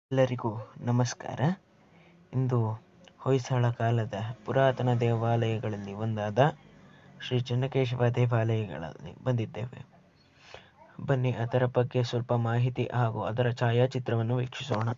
ಎಲ್ಲರಿಗೂ ನಮಸ್ಕಾರ ಇಂದು ಹೊಯ್ಸಳ ಕಾಲದ ಪುರಾತನ ದೇವಾಲಯಗಳಲ್ಲಿ ಒಂದಾದ ಶ್ರೀ ಚೆನ್ನಕೇಶವ ದೇವಾಲಯಗಳಲ್ಲಿ ಬಂದಿದ್ದೇವೆ ಬನ್ನಿ ಅದರ ಬಗ್ಗೆ ಸ್ವಲ್ಪ ಮಾಹಿತಿ ಹಾಗೂ ಅದರ ಛಾಯಾಚಿತ್ರವನ್ನು ವೀಕ್ಷಿಸೋಣ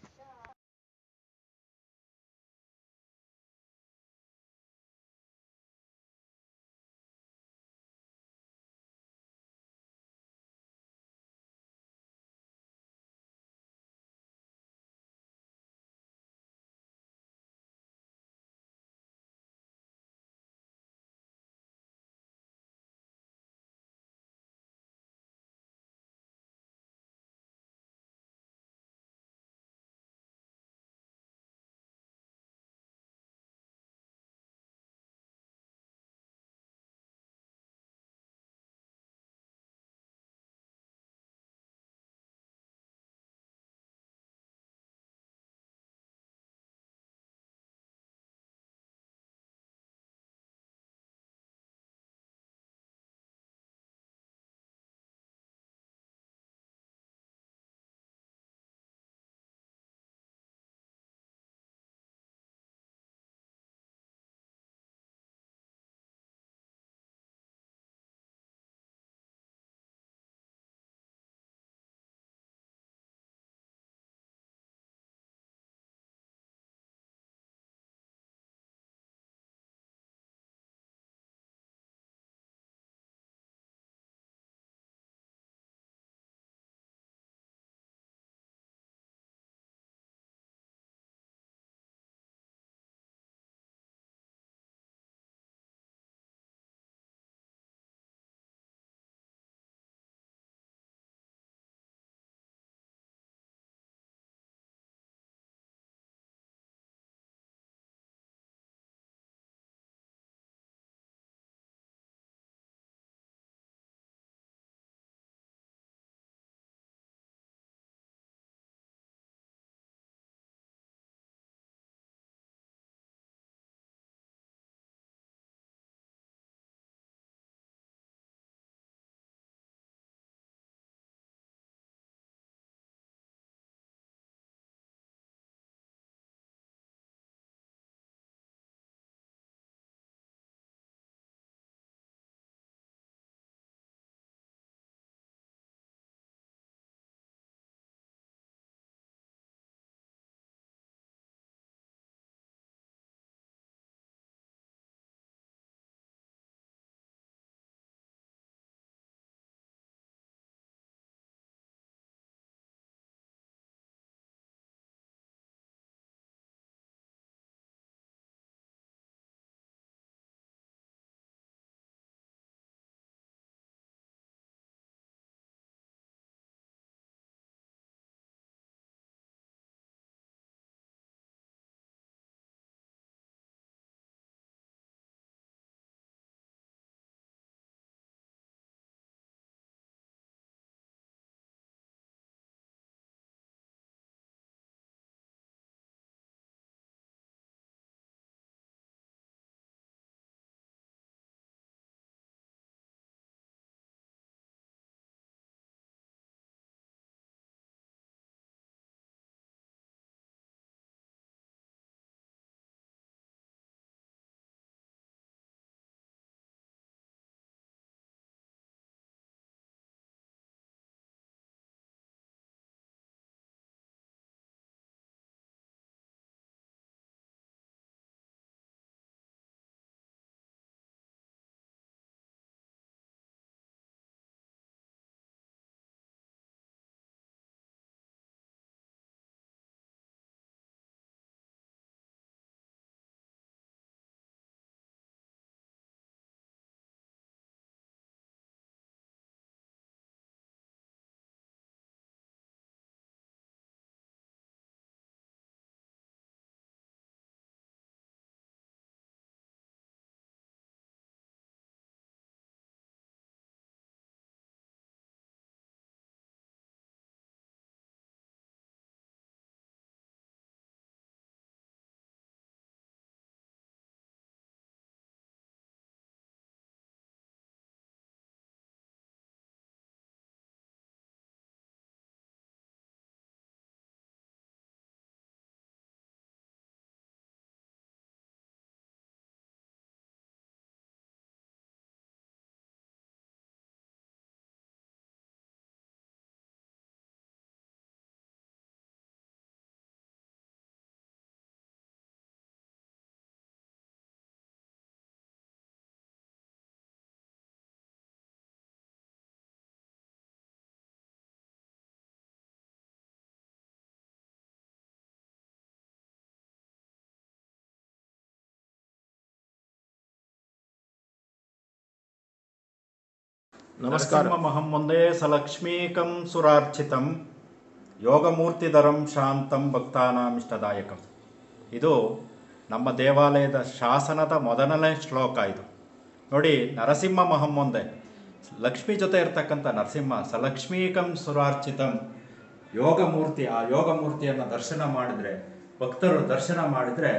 ನಮಸ್ಕಾರ ನರಸಿಂಹಮಹಂ ಮುಂದೆ ಸಲಕ್ಷ್ಮೀಕಂ ಸುರಾರ್ಚಿತಂ ಯೋಗಮೂರ್ತಿಧರಂ ಶಾಂತಂ ಭಕ್ತಾನಾಮಿಷ್ಟದಾಯಕಂ ಇದು ನಮ್ಮ ದೇವಾಲಯದ ಶಾಸನದ ಮೊದಲನೇ ಶ್ಲೋಕ ಇದು ನೋಡಿ ನರಸಿಂಹ ಮಹಂ ಮುಂದೆ ಲಕ್ಷ್ಮಿ ಜೊತೆ ಇರ್ತಕ್ಕಂಥ ನರಸಿಂಹ ಸಲಕ್ಷ್ಮೀಕಂ ಸುರಾರ್ಚಿತಂ ಯೋಗಮೂರ್ತಿ ಆ ಯೋಗಮೂರ್ತಿಯನ್ನು ದರ್ಶನ ಮಾಡಿದರೆ ಭಕ್ತರು ದರ್ಶನ ಮಾಡಿದರೆ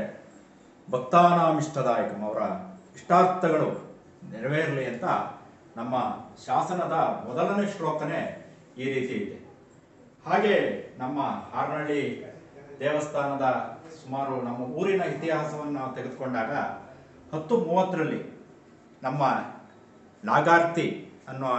ಭಕ್ತಾನಾಮಿಷ್ಟದಾಯಕಂ ಅವರ ಇಷ್ಟಾರ್ಥಗಳು ನೆರವೇರಲಿ ಅಂತ ನಮ್ಮ ಶಾಸನದ ಮೊದಲನೇ ಶ್ಲೋಕನೇ ಈ ರೀತಿ ಇದೆ ಹಾಗೆ ನಮ್ಮ ಹಾರನಹಳ್ಳಿ ದೇವಸ್ಥಾನದ ಸುಮಾರು ನಮ್ಮ ಊರಿನ ಇತಿಹಾಸವನ್ನು ನಾವು ತೆಗೆದುಕೊಂಡಾಗ ಹತ್ತು ಮೂವತ್ತರಲ್ಲಿ ನಮ್ಮ ನಾಗಾರ್ತಿ ಅನ್ನೋ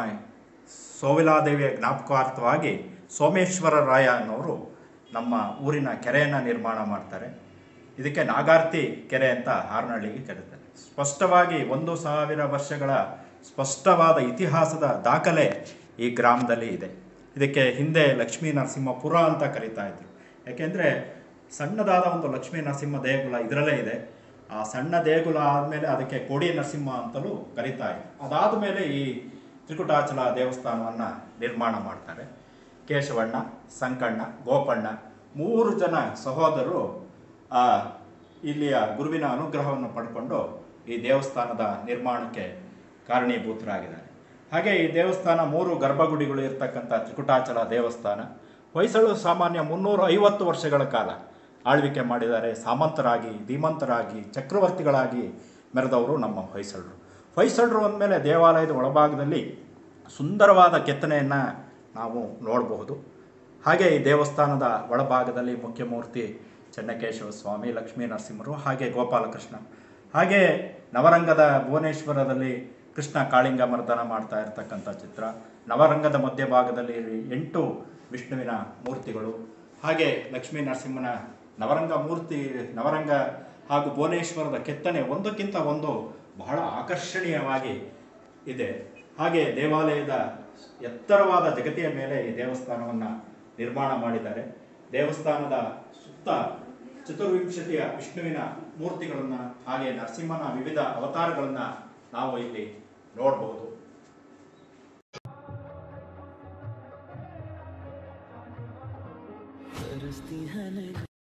ಸೋವಿಲಾದೇವಿಯ ಜ್ಞಾಪಕಾರ್ಥವಾಗಿ ಸೋಮೇಶ್ವರ ರಾಯ ಅನ್ನೋರು ನಮ್ಮ ಊರಿನ ಕೆರೆಯನ್ನು ನಿರ್ಮಾಣ ಮಾಡ್ತಾರೆ ಇದಕ್ಕೆ ನಾಗಾರ್ತಿ ಕೆರೆ ಅಂತ ಹಾರನಹಳ್ಳಿಗೆ ಕರೀತಾರೆ ಸ್ಪಷ್ಟವಾಗಿ ಒಂದು ಸಾವಿರ ವರ್ಷಗಳ ಸ್ಪಷ್ಟವಾದ ಇತಿಹಾಸದ ದಾಖಲೆ ಈ ಗ್ರಾಮದಲ್ಲಿ ಇದೆ ಇದಕ್ಕೆ ಹಿಂದೆ ಲಕ್ಷ್ಮೀ ನರಸಿಂಹಪುರ ಅಂತ ಕರೀತಾ ಇದ್ರು ಯಾಕೆಂದರೆ ಸಣ್ಣದಾದ ಒಂದು ಲಕ್ಷ್ಮೀ ನರಸಿಂಹ ದೇಗುಲ ಇದರಲ್ಲೇ ಇದೆ ಆ ಸಣ್ಣ ದೇಗುಲ ಆದಮೇಲೆ ಅದಕ್ಕೆ ಕೋಡಿ ನರಸಿಂಹ ಅಂತಲೂ ಕರೀತಾ ಇದ್ರು ಅದಾದ ಮೇಲೆ ಈ ತ್ರಿಕುಟಾಚಲ ದೇವಸ್ಥಾನವನ್ನು ನಿರ್ಮಾಣ ಮಾಡ್ತಾರೆ ಕೇಶವಣ್ಣ ಸಂಕಣ್ಣ ಗೋಪಣ್ಣ ಮೂರು ಜನ ಸಹೋದರರು ಆ ಇಲ್ಲಿಯ ಗುರುವಿನ ಅನುಗ್ರಹವನ್ನು ಪಡ್ಕೊಂಡು ಈ ದೇವಸ್ಥಾನದ ನಿರ್ಮಾಣಕ್ಕೆ ಕಾರಣೀಭೂತರಾಗಿದ್ದಾರೆ ಹಾಗೆ ಈ ದೇವಸ್ಥಾನ ಮೂರು ಗರ್ಭಗುಡಿಗಳು ಇರ್ತಕ್ಕಂಥ ತ್ರಿಕುಟಾಚಲ ದೇವಸ್ಥಾನ ಹೊಯ್ಸಳು ಸಾಮಾನ್ಯ ಮುನ್ನೂರ ಐವತ್ತು ವರ್ಷಗಳ ಕಾಲ ಆಳ್ವಿಕೆ ಮಾಡಿದ್ದಾರೆ ಸಾಮಂತರಾಗಿ ಧೀಮಂತರಾಗಿ ಚಕ್ರವರ್ತಿಗಳಾಗಿ ಮೆರೆದವರು ನಮ್ಮ ಹೊಯ್ಸಳರು ಹೊಯ್ಸಳರು ಅಂದಮೇಲೆ ದೇವಾಲಯದ ಒಳಭಾಗದಲ್ಲಿ ಸುಂದರವಾದ ಕೆತ್ತನೆಯನ್ನು ನಾವು ನೋಡಬಹುದು ಹಾಗೆ ಈ ದೇವಸ್ಥಾನದ ಒಳಭಾಗದಲ್ಲಿ ಮುಖ್ಯಮೂರ್ತಿ ಚೆನ್ನಕೇಶವ ಸ್ವಾಮಿ ಲಕ್ಷ್ಮೀ ನರಸಿಂಹರು ಹಾಗೆ ಗೋಪಾಲಕೃಷ್ಣ ಹಾಗೆ ನವರಂಗದ ಭುವನೇಶ್ವರದಲ್ಲಿ ಕೃಷ್ಣ ಕಾಳಿಂಗ ಮರ್ದನ ಮಾಡ್ತಾ ಇರತಕ್ಕಂಥ ಚಿತ್ರ ನವರಂಗದ ಮಧ್ಯಭಾಗದಲ್ಲಿ ಎಂಟು ವಿಷ್ಣುವಿನ ಮೂರ್ತಿಗಳು ಹಾಗೆ ಲಕ್ಷ್ಮೀ ನರಸಿಂಹನ ನವರಂಗ ಮೂರ್ತಿ ನವರಂಗ ಹಾಗೂ ಭುವನೇಶ್ವರದ ಕೆತ್ತನೆ ಒಂದಕ್ಕಿಂತ ಒಂದು ಬಹಳ ಆಕರ್ಷಣೀಯವಾಗಿ ಇದೆ ಹಾಗೆ ದೇವಾಲಯದ ಎತ್ತರವಾದ ಜಗತಿಯ ಮೇಲೆ ಈ ದೇವಸ್ಥಾನವನ್ನು ನಿರ್ಮಾಣ ಮಾಡಿದ್ದಾರೆ ದೇವಸ್ಥಾನದ ಸುತ್ತ ಚತುರ್ವಿಂಶತಿಯ ವಿಷ್ಣುವಿನ ಮೂರ್ತಿಗಳನ್ನು ಹಾಗೆ ನರಸಿಂಹನ ವಿವಿಧ ಅವತಾರಗಳನ್ನು ನಾವು ಇಲ್ಲಿ ನೋಡಬಹುದು